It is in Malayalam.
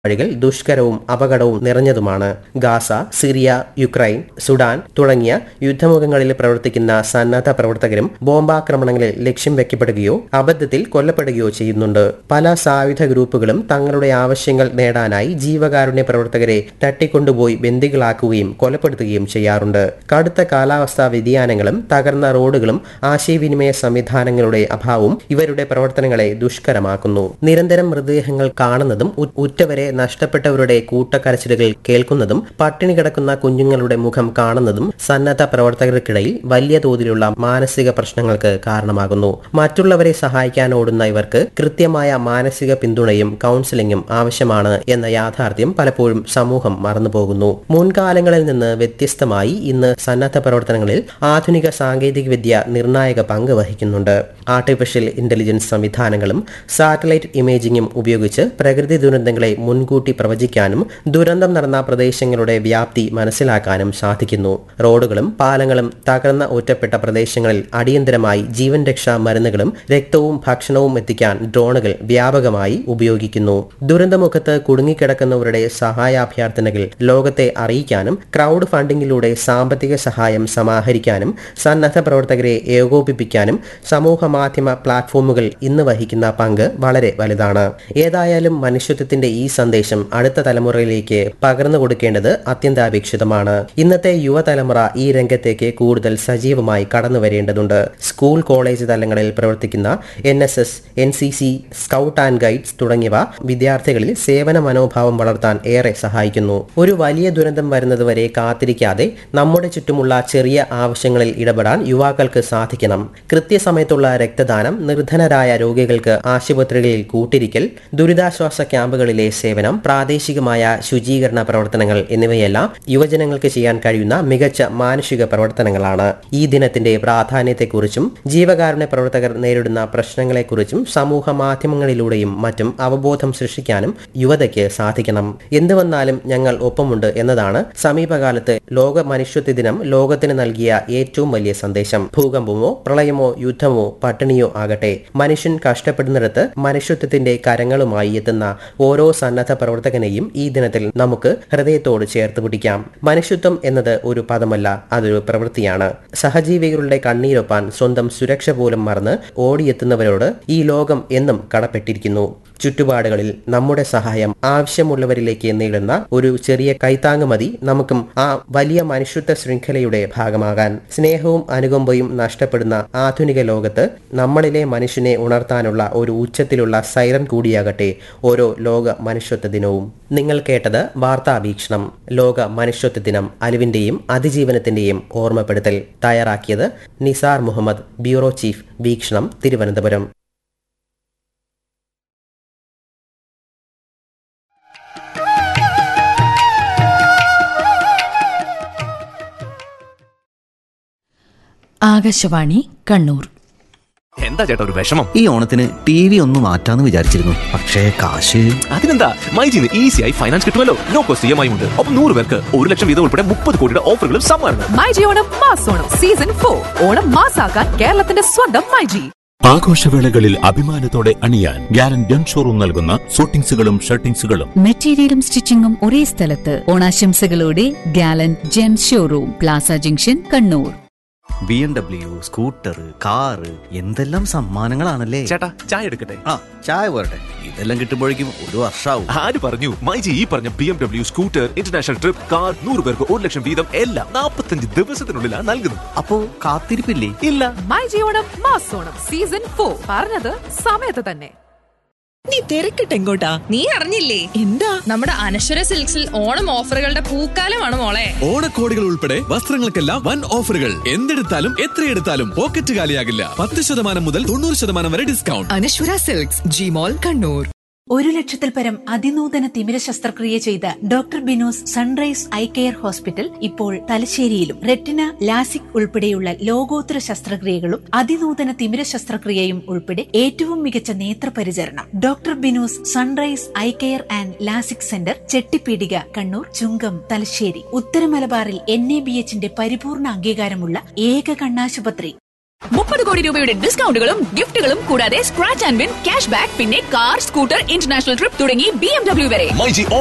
വഴികൾ ദുഷ്കരവും അപകടവും നിറഞ്ഞതുമാണ് ഗാസ സിറിയ യുക്രൈൻ സുഡാൻ തുടങ്ങിയ യുദ്ധമുഖങ്ങളിൽ പ്രവർത്തിക്കുന്ന സന്നദ്ധ പ്രവർത്തകരും ബോംബാക്രമണങ്ങളിൽ ലക്ഷ്യം വെക്കപ്പെടുകയോ അബദ്ധത്തിൽ കൊല്ലപ്പെടുകയോ ചെയ്യുന്നുണ്ട് പല സായുധ ഗ്രൂപ്പുകളും തങ്ങളുടെ ആവശ്യങ്ങൾ നേടാനായി ജീവകാരുണ്യ പ്രവർത്തകരെ തട്ടിക്കൊണ്ടുപോയി ബന്ദികളാക്കുകയും കൊലപ്പെടുത്തുകയും ചെയ്യാറുണ്ട് കടുത്ത കാലാവസ്ഥാ വ്യതിയാനങ്ങളും തകർന്ന റോഡുകളും ആശയവിനിമയ സംവിധാനങ്ങളുടെ അഭാവവും ഇവരുടെ പ്രവർത്തനങ്ങളെ ദുഷ്കരമാക്കുന്നു നിരന്തരം മൃതദേഹങ്ങൾ കാണുന്നതും ഉ- ഉറ്റവരെ നഷ്ടപ്പെട്ടവരുടെ കൂട്ടക്കരച്ചിലുകൾ കേൾക്കുന്നതും പട്ടിണി കിടക്കുന്ന കുഞ്ഞുങ്ങളുടെ മുഖം കാണുന്നതും സന്നദ്ധ പ്രവർത്തകർക്കിടയിൽ വലിയ തോതിലുള്ള മാനസിക പ്രശ്നങ്ങൾക്ക് കാരണമാകുന്നു മറ്റുള്ളവരെ സഹായിക്കാൻ ഓടുന്ന ഇവർക്ക് കൃത്യമായ മാനസിക പിന്തുണയും കൗൺസിലിംഗും ആവശ്യമാണ് എന്ന യാഥാർത്ഥ്യം പലപ്പോഴും സമൂഹം മറന്നുപോകുന്നു മുൻകാലങ്ങളിൽ നിന്ന് വ്യത്യസ്തമായി ഇന്ന് സന്നദ്ധ പ്രവർത്തനങ്ങളിൽ ആധുനിക സാങ്കേതികവിദ്യ നിർണായക പങ്ക് വഹിക്കുന്നുണ്ട് ആർട്ടിഫിഷ്യൽ ഇന്റലിജൻസ് സംവിധാനങ്ങളും സാറ്റലൈറ്റ് ഇമേജിംഗും ഉപയോഗിച്ച് പ്രകൃതി ദുരന്തങ്ങളെ മുൻകൂട്ടി പ്രവചിക്കാനും ദുരന്തം നടന്ന പ്രദേശങ്ങളുടെ വ്യാപ്തി മനസ്സിലാക്കാനും സാധിക്കുന്നു റോഡുകളും പാലങ്ങളും തകർന്ന ഒറ്റപ്പെട്ട പ്രദേശങ്ങളിൽ അടിയന്തരമായി ജീവൻ രക്ഷാ മരുന്നുകളും രക്തവും ഭക്ഷണവും എത്തിക്കാൻ ഡ്രോണുകൾ വ്യാപകമായി ഉപയോഗിക്കുന്നു ദുരന്തമുഖത്ത് കുടുങ്ങിക്കിടക്കുന്നവരുടെ സഹായാഭ്യർത്ഥനകൾ ലോകത്തെ അറിയിക്കാനും ക്രൗഡ് ഫണ്ടിങ്ങിലൂടെ സാമ്പത്തിക സഹായം സമാഹരിക്കാനും സന്നദ്ധ പ്രവർത്തകരെ ഏകോപിപ്പിക്കാനും സമൂഹ മാധ്യമ പ്ലാറ്റ്ഫോമുകൾ ഇന്ന് വഹിക്കുന്ന പങ്ക് വളരെ വലുതാണ് ഏതായാലും മനുഷ്യത്വത്തിന്റെ ഈ സന്ദേശം അടുത്ത തലമുറയിലേക്ക് പകർന്നു കൊടുക്കേണ്ടത് അത്യന്താപേക്ഷിതമാണ് ഇന്നത്തെ യുവതലമുറ ഈ രംഗത്തേക്ക് കൂടുതൽ സജീവമായി കടന്നു വരേണ്ടതുണ്ട് സ്കൂൾ കോളേജ് തലങ്ങളിൽ പ്രവർത്തിക്കുന്ന N S S N C C scout and guides തുടങ്ങിയവ വിദ്യാർത്ഥികളിൽ സേവന മനോഭാവം വളർത്താൻ ഏറെ സഹായിക്കുന്നു ഒരു വലിയ ദുരന്തം വരുന്നതുവരെ കാത്തിരിക്കാതെ നമ്മുടെ ചുറ്റുമുള്ള ചെറിയ ആവശ്യങ്ങളിൽ ഇടപെടാൻ യുവാക്കൾക്ക് സാധിക്കണം കൃത്യസമയത്തുള്ള രക്തദാനം നിർധനരായ രോഗികൾക്ക് ആശുപത്രികളിൽ കൂട്ടിരിക്കൽ ദുരിതാശ്വാസ ക്യാമ്പുകളിലെ സേവനം പ്രാദേശികമായ ശുചീകരണ പ്രവർത്തനങ്ങൾ എന്നിവയെല്ലാം യുവജനങ്ങൾക്ക് ചെയ്യാൻ കഴിയുന്ന മികച്ച മാനുഷിക പ്രവർത്തനങ്ങളാണ് ഈ ദിനത്തിന്റെ പ്രാധാന്യത്തെക്കുറിച്ചും ജീവകാരുണ്യ പ്രവർത്തകർ നേരിടുന്ന പ്രശ്നങ്ങളെക്കുറിച്ചും സമൂഹ മാധ്യമങ്ങളിലൂടെയും മറ്റും അവബോധം സൃഷ്ടിക്കാനും യുവതയ്ക്ക് സാധിക്കണം എന്ത് വന്നാലും ഞങ്ങൾ ഒപ്പമുണ്ട് എന്നതാണ് സമീപകാലത്ത് ലോക മനുഷ്യത്വ ദിനം ലോകത്തിന് നൽകിയ ഏറ്റവും വലിയ സന്ദേശം ഭൂകമ്പമോ പ്രളയമോ യുദ്ധമോ പട്ടിണിയോ ആകട്ടെ മനുഷ്യൻ കഷ്ടപ്പെടുന്നിടത്ത് മനുഷ്യത്വത്തിന്റെ കരങ്ങളുമായി എത്തുന്ന ഓരോ സന്നദ്ധ പ്രവർത്തകനെയും ഈ ദിനത്തിൽ നമുക്ക് ഹൃദയത്തോട് ചേർത്ത് പിടിക്കാം മനുഷ്യത്വം എന്നത് ഒരു പദമല്ല അതൊരു പ്രവൃത്തിയാണ് സഹജീവികളുടെ കണ്ണീരൊപ്പാൻ സ്വന്തം സുരക്ഷ പോലും മറന്ന് ഓടിയെത്തുന്നവരോട് ഈ ലോകം എന്നും കടപ്പെട്ടിരിക്കുന്നു ചുറ്റുപാടുകളിൽ നമ്മുടെ സഹായം ആവശ്യമുള്ളവരിലേക്ക് നേടുന്ന ഒരു ചെറിയ കൈത്താങ് മതി നമുക്കും ആ വലിയ മനുഷ്യത്വ ശൃംഖലയുടെ ഭാഗമാകാൻ സ്നേഹവും അനുകമ്പയും നഷ്ടപ്പെടുന്ന ആധുനിക ലോകത്ത് നമ്മളിലെ മനുഷ്യനെ ഉണർത്താനുള്ള ഒരു ഉച്ചത്തിലുള്ള സൈറൻ കൂടിയാകട്ടെ ഓരോ ലോക മനുഷ്യത്വ ദിനവും നിങ്ങൾ കേട്ടത് വാർത്താ വീക്ഷണം ലോക മനുഷ്യത്വ ദിനം അലിവിന്റെയും അതിജീവനത്തിന്റെയും ഓർമ്മപ്പെടുത്തൽ തയ്യാറാക്കിയത് നിസാർ മുഹമ്മദ് ബ്യൂറോ ചീഫ് വീക്ഷണം തിരുവനന്തപുരം ആകാശവാണി കണ്ണൂർ എന്താ ചേട്ടാ ഒരു വിഷമം ഈ ഓണത്തിന് ടി വി ഒന്ന് മാറ്റാന്ന് വിചാരിച്ചിരുന്നു പക്ഷേ കാശ് അതിനെന്താ മൈജിന്ന് ഈസിയായി ഫൈനാൻസ് കിട്ടുമല്ലോ no cost E M I ഉണ്ട് ഒപ്പം നൂറ് പേർക്ക് ഒരു ലക്ഷം വീതം ഉൾപ്പെടെ മുപ്പത് കോടിയുടെ ഓഫറുകളും സമ്മാനങ്ങൾ മൈജി ഓണം മാസോണം സീസൺ ഫോർ ഓണം മാസാക്കാൻ കേരളത്തിന്റെ സ്വന്തം മൈജി ആഘോഷവേളകളിൽ അഭിമാനത്തോടെ അണിയാൻ ഗ്യാരൻ ഗൺ ഷോറൂം നൽകുന്ന സൂട്ടിങ്സുകളും ഷർട്ടിങ്സുകളും മെറ്റീരിയലും സ്റ്റിച്ചിങ്ങും ഒരേ സ്ഥലത്ത് ഓണാശംസകളോടെ ഗാലൻ ജെം showroom plaza junction Kannur B M W scooter car എന്തെല്ലാം സമ്മാനങ്ങളാണല്ലേ ചേട്ടാ ചായ എടുക്കട്ടെ ആ ചായ പോരട്ടെ ഇതെല്ലാം കിട്ടുമ്പോഴേക്കും ഒരു വർഷാവും ആര് പറഞ്ഞു മൈജി ഈ പറഞ്ഞ B M W scooter international trip car നൂറ് പേർക്ക് ഒരു ലക്ഷം വീതം എല്ലാം നാൽപ്പത്തഞ്ച് ദിവസത്തിനുള്ളിലാണ് നൽകുന്നത് അപ്പോ കാത്തിരിപ്പില്ലേ ഇല്ല മൈജി ഓണം മാസോണം സീസൺ ഫോർ പറഞ്ഞത് സമയത്ത് തന്നെ നീ തിരക്കിട്ട് എങ്ങോട്ടാ നീ അറിഞ്ഞില്ലേ എന്താ നമ്മുടെ അനശ്വര സിൽക്സിൽ ഓണം ഓഫറുകളുടെ പൂക്കാലമാണ് മോളെ ഓണക്കോടികൾ ഉൾപ്പെടെ വസ്ത്രങ്ങൾക്കെല്ലാം വൻ ഓഫറുകൾ എന്തെടുത്താലും എത്രയെടുത്താലും പോക്കറ്റ് കാലിയാകില്ല പത്ത് ശതമാനം മുതൽ തൊണ്ണൂറ് ശതമാനം വരെ ഡിസ്കൗണ്ട് അനശ്വര സിൽക്സ് ജിമോൾ കണ്ണൂർ ഒരു ലക്ഷത്തിൽ പരം അതിനൂതന തിമിര ശസ്ത്രക്രിയ ചെയ്ത doctor Binos sunrise eye care hospital ഇപ്പോൾ തലശ്ശേരിയിലും റെറ്റിന ലാസിക് ഉൾപ്പെടെയുള്ള ലോകോത്തര ശസ്ത്രക്രിയകളും അതിനൂതന തിമിര ശസ്ത്രക്രിയയും ഉൾപ്പെടെ ഏറ്റവും മികച്ച നേത്രപരിചരണം doctor Binos sunrise eye care and LASIK centre Chettipeedika Kannur Chungam Thalassery ഉത്തര മലബാറിൽ എൻ എ ബി എച്ചിന്റെ പരിപൂർണ അംഗീകാരമുള്ള ഏക കണ്ണാശുപത്രി മുപ്പത് കോടി രൂപയുടെ ഡിസ്കൗണ്ടുകളും ഗിഫ്റ്റുകളും കൂടാതെ scratch and win cash back പിന്നെ കാർ സ്കൂട്ടർ ഇന്റർനാഷണൽ ട്രിപ്പ് തുടങ്ങി ബി എം ഡബ്ല്യു വരെ മൈജി